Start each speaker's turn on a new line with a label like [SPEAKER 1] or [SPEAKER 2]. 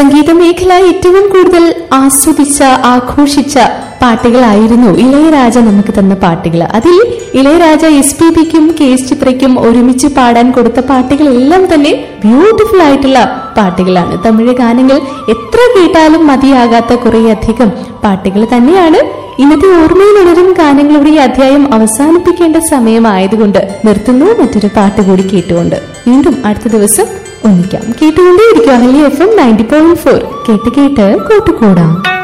[SPEAKER 1] സംഗീത മേഖല ഏറ്റവും കൂടുതൽ ആസ്വദിച്ച ആഘോഷിച്ച പാട്ടുകളായിരുന്നു ഇളയരാജ നമുക്ക് തന്ന പാട്ടുകൾ അതിൽ ഇളയരാജ എസ് പി ബിക്കും കെ എസ് ചിത്രയ്ക്കും ഒരുമിച്ച് പാടാൻ കൊടുത്ത പാട്ടുകളെല്ലാം തന്നെ ബ്യൂട്ടിഫുൾ ആയിട്ടുള്ള പാട്ടുകളാണ് തമിഴ് ഗാനങ്ങൾ എത്ര കേട്ടാലും മതിയാകാത്ത കുറേയധികം പാട്ടുകൾ തന്നെയാണ് ഇന്നത്തെ ഓർമ്മയിൽ ഉണരും ഗാനങ്ങളുടെ ഈ അധ്യായം അവസാനിപ്പിക്കേണ്ട സമയമായതുകൊണ്ട് നിർത്തുന്നു മറ്റൊരു പാട്ട് കൂടി കേട്ടുകൊണ്ട് വീണ്ടും അടുത്ത ദിവസം ഒന്നിക്കാം കേട്ടുകൊണ്ടേയിരിക്കും Ahalya F M ninety point four കേട്ട് കേട്ട് കൂട്ടുകൂടാം